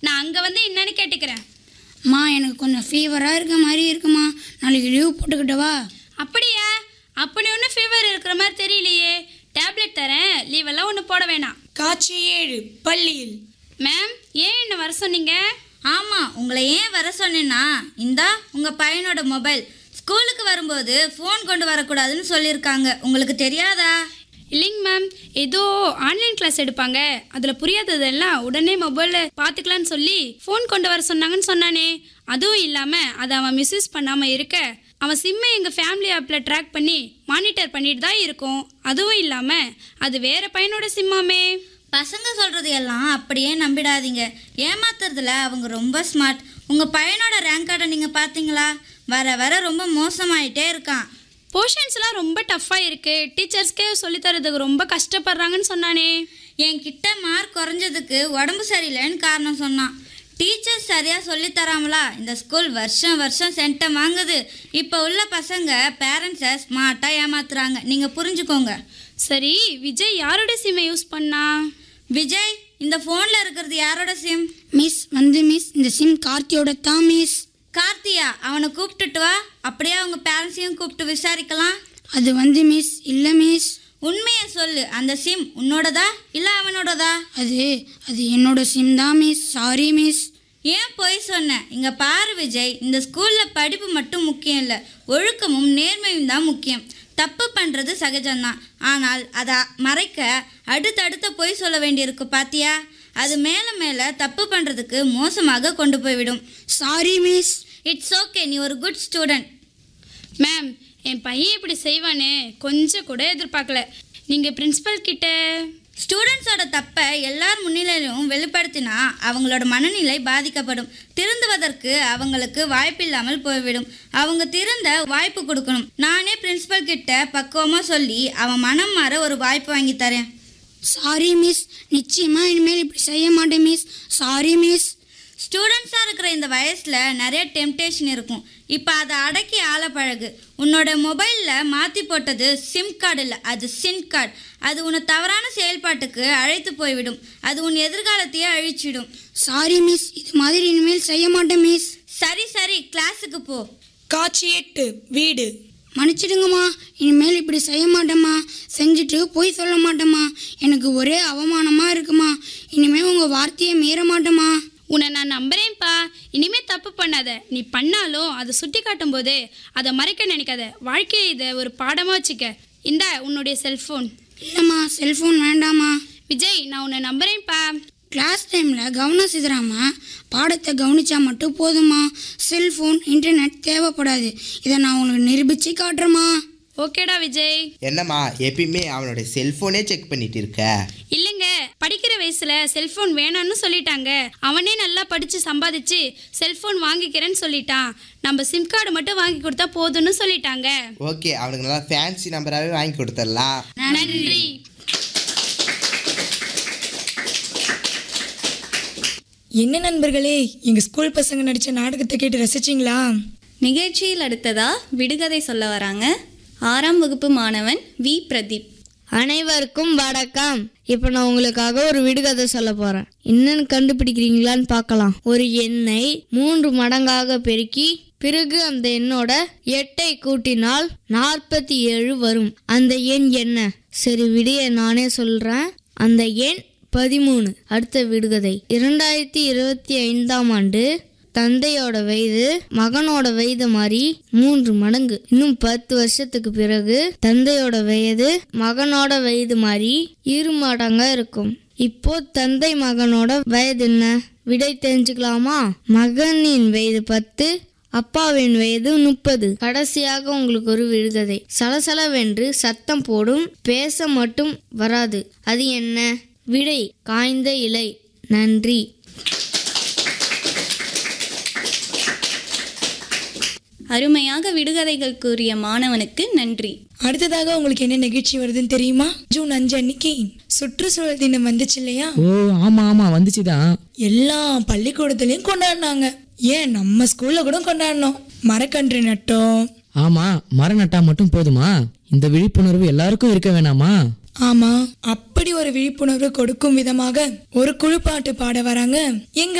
நான் அங்கே வந்து என்னன்னு கேட்டுக்கிறேன் அம்மா எனக்கு கொஞ்சம் ஃபீவராக இருக்க மாதிரி இருக்குமா நாளைக்கு லீவ் போட்டுக்கிட்டவா அப்படியா அப்படி ஒன்றும் ஃபீவர் இருக்கிற மாதிரி தெரியலையே டேப்லெட் தரேன் லீவெல்லாம் ஒன்றும் போட வேணாம் காட்சி ஏழு பள்ளியில் மேம் ஏன் என்ன வர சொன்னீங்க ஆமாம் உங்களை ஏன் வர சொன்னேன்னா இந்தா உங்கள் பையனோட மொபைல் ஸ்கூலுக்கு வரும்போது ஃபோன் கொண்டு வரக்கூடாதுன்னு சொல்லியிருக்காங்க உங்களுக்கு தெரியாதா இல்லைங்க மேம் ஏதோ ஆன்லைன் கிளாஸ் எடுப்பாங்க அதில் புரியாததெல்லாம் உடனே மொபைலில் பார்த்துக்கலான்னு சொல்லி ஃபோன் கொண்டு வர சொன்னாங்கன்னு சொன்னானே அதுவும் இல்லாமல் அதை அவன் மிஸ்யூஸ் பண்ணாமல் இருக்க அவன் சிம்மை எங்கள் ஃபேமிலி ஆப்பில் ட்ராக் பண்ணி மானிட்டர் பண்ணிட்டு தான் இருக்கும் அதுவும் இல்லாமல் அது வேற பையனோட சிம்மாமே பசங்க சொல்கிறது எல்லாம் அப்படியே நம்பிடாதீங்க ஏமாத்துறதுல அவங்க ரொம்ப ஸ்மார்ட் உங்கள் பையனோட ரேங்க் கார்டை நீங்கள் பார்த்தீங்களா வர வர ரொம்ப மோசமாயிட்டே இருக்கான் போர்ஷன்ஸ்லாம் ரொம்ப டஃப்பாக இருக்குது டீச்சர்ஸ்க்கே சொல்லித்தரதுக்கு ரொம்ப கஷ்டப்படுறாங்கன்னு சொன்னானே என்கிட்ட மார்க் குறைஞ்சதுக்கு உடம்பு சரியில்லைன்னு காரணம் சொன்னான் டீச்சர்ஸ் சரியாக சொல்லித் தராமலா இந்த ஸ்கூல் வருஷம் வருஷம் சென்டம் வாங்குது இப்போ உள்ள பசங்க பேரண்ட்ஸை ஸ்மார்ட்டாக ஏமாத்துறாங்க நீங்கள் புரிஞ்சுக்கோங்க சரி விஜய் யாரோட சிம்மை யூஸ் பண்ணா விஜய் இந்த ஃபோனில் இருக்கிறது யாரோட சிம் மிஸ் வந்து மிஸ் இந்த சிம் கார்த்தியோட தான் மிஸ் கார்த்தியா அவனை கூப்பிட்டுட்டு வா அப்படியே அவங்க பேரண்ட்ஸையும் கூப்பிட்டு விசாரிக்கலாம் அது வந்து மிஸ் இல்லை மிஸ் உண்மையை சொல்லு அந்த சிம் உன்னோடதா இல்லை அவனோடதா அது அது என்னோட சிம் தான் மிஸ் சாரி மிஸ் ஏன் போய் சொன்னேன் இங்கே பாரு விஜய் இந்த ஸ்கூலில் படிப்பு மட்டும் முக்கியம் இல்லை ஒழுக்கமும் நேர்மையும் தான் முக்கியம் தப்பு பண்ணுறது சகஜம்தான் ஆனால் அதை மறைக்க அடுத்தடுத்த பொய் சொல்ல வேண்டியிருக்கு பாத்தியா அது மேலே மேலே தப்பு பண்ணுறதுக்கு மோசமாக கொண்டு போய்விடும் சாரி மிஸ் இட்ஸ் ஓகே நீ ஒரு குட் ஸ்டூடெண்ட் மேம் என் பையன் இப்படி செய்வானே கொஞ்சம் கூட எதிர்பார்க்கல நீங்கள் பிரின்சிபல் கிட்ட ஸ்டூடெண்ட்ஸோட தப்பை எல்லார் முன்னிலையிலும் வெளிப்படுத்தினா அவங்களோட மனநிலை பாதிக்கப்படும் திருந்துவதற்கு அவங்களுக்கு வாய்ப்பில்லாமல் போய்விடும் அவங்க திருந்த வாய்ப்பு கொடுக்கணும் நானே பிரின்சிபல் கிட்ட பக்குவமாக சொல்லி அவன் மனம் மாற ஒரு வாய்ப்பு வாங்கி தரேன் சாரி மிஸ் நிச்சயமா இனிமேல் இப்படி செய்ய மாட்டேன் மிஸ் சாரி மிஸ் ஸ்டூடெண்ட்ஸாக இருக்கிற இந்த வயசில் நிறைய டெம்டேஷன் இருக்கும் இப்போ அதை அடக்கி ஆள பழகு உன்னோட மொபைலில் மாற்றி போட்டது சிம் கார்டு இல்லை அது சிம் கார்டு அது உன்னை தவறான செயல்பாட்டுக்கு அழைத்து போய்விடும் அது உன் எதிர்காலத்தையே அழிச்சிடும் சாரி மிஸ் இது மாதிரி இனிமேல் செய்ய மாட்டேன் மிஸ் சரி சரி கிளாஸுக்கு போ காட்சி எட்டு வீடு மன்னிச்சிடுங்கம்மா இனிமேல் இப்படி செய்ய மாட்டேம்மா செஞ்சுட்டு போய் சொல்ல மாட்டேம்மா எனக்கு ஒரே அவமானமா இருக்குமா இனிமேல் உங்கள் வார்த்தையை மீற மாட்டேம்மா உன்னை நான் நம்புறேன்ப்பா இனிமே தப்பு பண்ணாத நீ பண்ணாலும் அதை சுட்டி காட்டும் போது அதை மறைக்க நினைக்காத வாழ்க்கையை இதை ஒரு பாடமாக வச்சுக்க இந்தா உன்னுடைய செல்ஃபோன் இல்லைம்மா செல்ஃபோன் வேண்டாம்மா விஜய் நான் உன்னை நம்புறேன்ப்பா கிளாஸ் டைமில் கவனம் சிதறாம பாடத்தை கவனிச்சா மட்டும் போதுமா செல்ஃபோன் இன்டர்நெட் தேவைப்படாது இதை நான் உங்களுக்கு நிரூபித்து காட்டுறேம்மா ஓகேடா விஜய் என்னம்மா எப்பயுமே அவனோட செல்ஃபோனே செக் பண்ணிட்டு இருக்க இல்லைங்க படிக்கிற வயசுல செல்போன் வேணாம்னு சொல்லிட்டாங்க அவனே நல்லா படிச்சு சம்பாதிச்சு செல்போன் வாங்கிக்கிறேன்னு சொல்லிட்டான் நம்ம சிம் கார்டு மட்டும் வாங்கி கொடுத்தா போதும்னு சொல்லிட்டாங்க ஓகே அவனுக்கு நல்லா ஃபேன்சி நம்பராகவே வாங்கி கொடுத்துடலாம் நன்றி என்ன நண்பர்களே எங்கள் ஸ்கூல் பசங்க நடித்த நாடகத்தை கேட்டு ரசிச்சிங்களா நிகழ்ச்சியில் அடுத்ததா விடுகதை சொல்ல வராங்க ஆறாம் வகுப்பு மாணவன் வி பிரதீப் அனைவருக்கும் வணக்கம் இப்போ நான் உங்களுக்காக ஒரு விடுகதை சொல்ல போறேன் என்னன்னு கண்டுபிடிக்கிறீங்களான்னு பார்க்கலாம் ஒரு எண்ணை மூன்று மடங்காக பெருக்கி பிறகு அந்த எண்ணோட எட்டை கூட்டினால் நாற்பத்தி ஏழு வரும் அந்த எண் என்ன சரி விடிய நானே சொல்றேன் அந்த எண் பதிமூணு அடுத்த விடுகதை இரண்டாயிரத்தி இருபத்தி ஐந்தாம் ஆண்டு தந்தையோட வயது மகனோட வயது மாதிரி மூன்று மடங்கு இன்னும் பத்து வருஷத்துக்கு பிறகு தந்தையோட வயது மகனோட வயது மாதிரி இரு மடங்கா இருக்கும் இப்போ தந்தை மகனோட வயது என்ன விடை தெரிஞ்சுக்கலாமா மகனின் வயது பத்து அப்பாவின் வயது முப்பது கடைசியாக உங்களுக்கு ஒரு விடுகதை சலசலவென்று சத்தம் போடும் பேச மட்டும் வராது அது என்ன விடை காய்ந்த இலை நன்றி அருமையாக விடுகதைகள் கூறிய மாணவனுக்கு நன்றி அடுத்ததாக உங்களுக்கு என்ன நிகழ்ச்சி வருதுன்னு தெரியுமா ஜூன் அஞ்சு அன்னைக்கு சுற்றுச்சூழல் தினம் வந்துச்சு இல்லையா ஓ ஆமா ஆமா வந்துச்சுதான் எல்லா பள்ளிக்கூடத்துலயும் கொண்டாடினாங்க ஏன் நம்ம ஸ்கூல்ல கூட கொண்டாடினோம் மரக்கன்று நட்டோம் ஆமா மரம் நட்டா மட்டும் போதுமா இந்த விழிப்புணர்வு எல்லாருக்கும் இருக்க வேணாமா ஆமா அப்படி ஒரு விழிப்புணர்வு கொடுக்கும் விதமாக ஒரு குழு பாட்டு பாட வராங்க எங்க